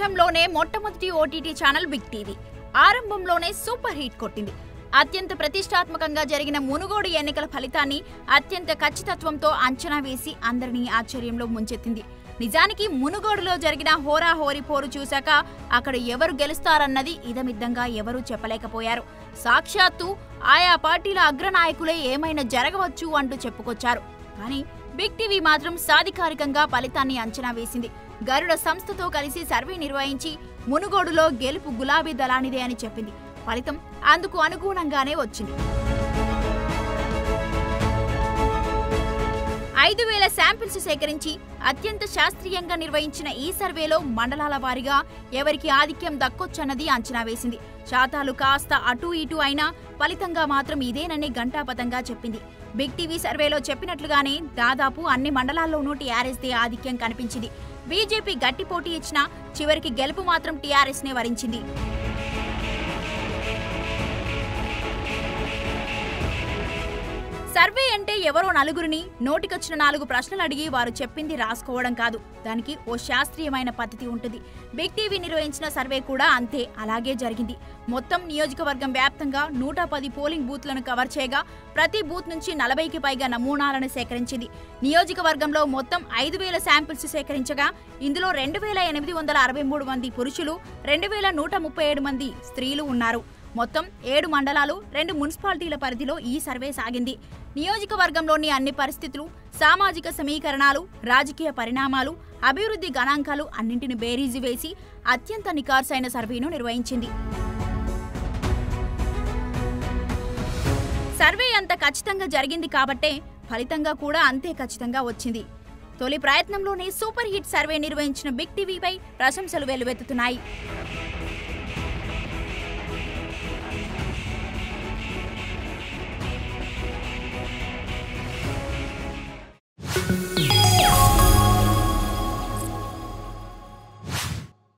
దేశంలోనే మొట్టమొదటి OTT channel big TV ఆరంభంలోనే సూపర్ హిట్ కొట్టింది అత్యంత ప్రతిష్టాత్మకంగా జరిగిన మునుగోడు ఎన్నికల ఫలితాన్ని అత్యంత ఖచ్చితత్వంతో అంచనా వేసి అందరినీ ఆశ్చర్యంలో ముంచెత్తింది నిజానికి మునుగోడులో జరిగిన హోరాహోరీ పోరు చూశాక అక్కడ ఎవరు గెలుస్తారన్నది ఇదమిద్దంగా ఎవరూ చెప్పలేకపోయారు సాక్షాత్తు ఆయా పార్టీల అగ్రనాయకులే ఏమైనా జరగవచ్చు అంటూ చెప్పుకొచ్చారు కానీ బిగ్ టీవీ మాత్రం సాధికారికంగా ఫలితాన్ని అంచనా వేసింది గరుడ సంస్థతో కలిసి సర్వే నిర్వహించి మునుగోడులో గెలుపు గులాబీ దళానిదే అని చెప్పింది ఫలితం అందుకు అనుగుణంగానే వచ్చింది ఐదు వేల శాంపిల్స్ సేకరించి అత్యంత శాస్త్రీయంగా నిర్వహించిన ఈ సర్వేలో మండలాల వారీగా ఎవరికి ఆధిక్యం దక్కొచ్చన్నది అంచనా వేసింది శాతాలు కాస్త అటు ఇటు అయినా ఫలితంగా మాత్రం ఇదేనని ఘంటాపథంగా చెప్పింది బిగ్ టీవీ సర్వేలో చెప్పినట్లుగానే దాదాపు అన్ని మండలాల్లోనూ టీఆర్ఎస్దే ఆధిక్యం కనిపించింది బీజేపీ గట్టి పోటీ ఇచ్చినా చివరికి గెలుపు మాత్రం టీఆర్ఎస్నే వరించింది సర్వే అంటే ఎవరో నలుగురిని నోటికొచ్చిన నాలుగు ప్రశ్నలు అడిగి వారు చెప్పింది రాసుకోవడం కాదు దానికి ఓ శాస్త్రీయమైన పద్ధతి ఉంటుంది బిగ్ టీవీ నిర్వహించిన సర్వే కూడా అంతే అలాగే జరిగింది మొత్తం నియోజకవర్గం వ్యాప్తంగా నూట పది పోలింగ్ బూత్లను కవర్ చేయగా ప్రతి బూత్ నుంచి నలభైకి పైగా నమూనాలను సేకరించింది నియోజకవర్గంలో మొత్తం ఐదు వేల శాంపిల్స్ సేకరించగా ఇందులో రెండు వేల ఎనిమిది వందల అరవై మూడు మంది పురుషులు రెండు వేల నూట ముప్పై ఏడు మంది స్త్రీలు ఉన్నారు మొత్తం ఏడు మండలాలు రెండు మున్సిపాలిటీల పరిధిలో ఈ సర్వే సాగింది నియోజకవర్గంలోని అన్ని పరిస్థితులు సామాజిక సమీకరణాలు రాజకీయ పరిణామాలు అభివృద్ధి గణాంకాలు అన్నింటిని బేరీజు వేసి అత్యంత నికార్సైన సర్వేను నిర్వహించింది సర్వే అంత ఖచ్చితంగా జరిగింది కాబట్టే ఫలితంగా కూడా అంతే ఖచ్చితంగా వచ్చింది తొలి ప్రయత్నంలోనే సూపర్ హిట్ సర్వే నిర్వహించిన బిగ్ టీవీపై ప్రశంసలు వెల్లువెత్తుతున్నాయి